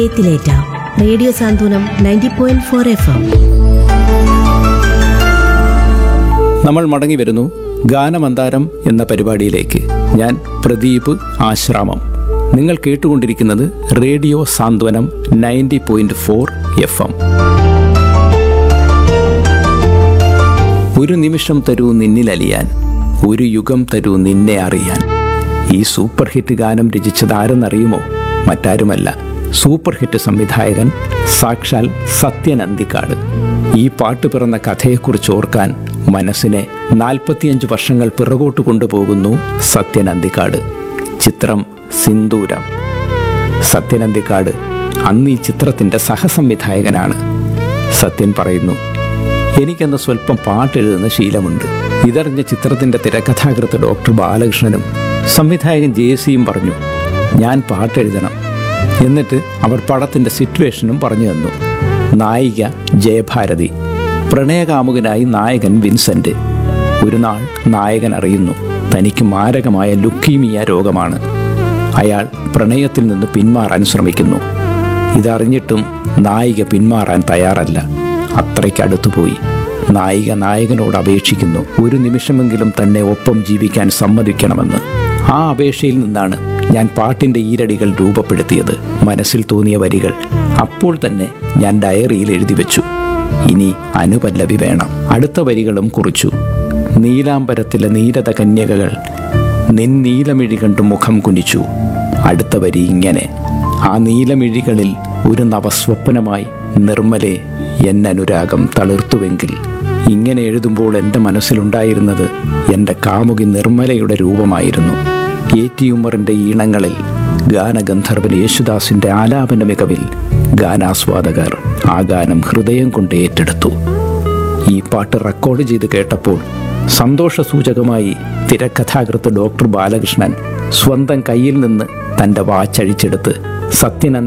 എത്തിലേറ്റ radio Santhwanam ninety point four F M നമ്മൾ മടങ്ങി വരുന്നു ഗാനമന്താരം എന്ന പരിപാടിയിലേക്ക് ഞാൻ പ്രദീപ് ആശ്രാമം നിങ്ങൾ കേട്ടുകൊണ്ടിരിക്കുന്നത് radio Santhwanam ninety point four F M ഒരു നിമിഷം തരൂ നിന്നിലലിയാൻ ഒരു യുഗം തരൂ നിന്നെ അറിയാൻ ഈ സൂപ്പർ ഹിറ്റ് ഗാനം രചിച്ചത് ആരെന്നറിയുമോ മറ്റാരുമല്ല സൂപ്പർ ഹിറ്റ് സംവിധായകൻ സാക്ഷാൽ സത്യൻ അന്തിക്കാട് ഈ പാട്ട് പിറന്ന കഥയെക്കുറിച്ച് ഓർക്കാൻ മനസ്സിനെ നാൽപ്പത്തിയഞ്ച് വർഷങ്ങൾ പിറകോട്ട് കൊണ്ടുപോകുന്നു സത്യൻ അന്തിക്കാട് ചിത്രം സിന്ദൂരം സത്യൻ അന്തിക്കാട് അന്ന് ഈ ചിത്രത്തിൻ്റെ സഹസംവിധായകനാണ് സത്യൻ പറയുന്നു എനിക്കെന്ന സ്വല്പം പാട്ടെഴുതുന്ന ശീലമുണ്ട് ഇതറിഞ്ഞ ചിത്രത്തിന്റെ തിരക്കഥാകൃത്ത് ഡോക്ടർ ബാലകൃഷ്ണനും സംവിധായകൻ ജെസിയും പറഞ്ഞു ഞാൻ പാട്ടെഴുതണം എന്നിട്ട് അവർ പടത്തിന്റെ സിറ്റുവേഷനും പറഞ്ഞു തന്നു നായിക ജയഭാരതി പ്രണയകാമുകനായി നായകൻ വിൻസെന്റ് ഒരു നാൾ നായകൻ അറിയുന്നു തനിക്ക് മാരകമായ ലുക്കീമിയ രോഗമാണ് അയാൾ പ്രണയത്തിൽ നിന്ന് പിന്മാറാൻ ശ്രമിക്കുന്നു ഇതറിഞ്ഞിട്ടും നായിക പിന്മാറാൻ തയ്യാറല്ല അത്രയ്ക്ക് അടുത്തുപോയി നായിക നായകനോട് അപേക്ഷിക്കുന്നു ഒരു നിമിഷമെങ്കിലും തന്നെ ഒപ്പം ജീവിക്കാൻ സമ്മതിക്കണമെന്ന് ആ അപേക്ഷയിൽ നിന്നാണ് ഞാൻ പാട്ടിന്റെ ഈരടികൾ രൂപപ്പെടുത്തിയത് മനസ്സിൽ തോന്നിയ വരികൾ അപ്പോൾ തന്നെ ഞാൻ ഡയറിയിൽ എഴുതി വെച്ചു ഇനി അനുപല്ലവി വേണം അടുത്ത വരികളും കുറിച്ചു നീലാംബരത്തിലെ നീരത കന്യകകൾ നിൻ നീലമിഴി കണ്ടു മുഖം കുനിച്ചു അടുത്ത വരി ഇങ്ങനെ ആ നീലമിഴികളിൽ ഒരു നവസ്വപ്നമായി നിർമ്മലെ എന്നനുരാഗം തളിർത്തുവെങ്കിൽ ഇങ്ങനെ എഴുതുമ്പോൾ എൻ്റെ മനസ്സിലുണ്ടായിരുന്നത് എൻ്റെ കാമുകി നിർമ്മലയുടെ രൂപമായിരുന്നു എ ടി ഉമ്മറിൻ്റെ ഈണങ്ങളിൽ ഗാനഗന്ധർവൻ യേശുദാസിൻ്റെ ആലാപന മികവിൽ ഗാനാസ്വാദകർ ആ ഗാനം ഹൃദയം കൊണ്ട് ഏറ്റെടുത്തു ഈ പാട്ട് റെക്കോർഡ് ചെയ്ത് കേട്ടപ്പോൾ സന്തോഷസൂചകമായി തിരക്കഥാകൃത്ത് ഡോക്ടർ ബാലകൃഷ്ണൻ സ്വന്തം കയ്യിൽ നിന്ന് തൻ്റെ വാച്ചഴിച്ചെടുത്ത് സത്യനന്ദ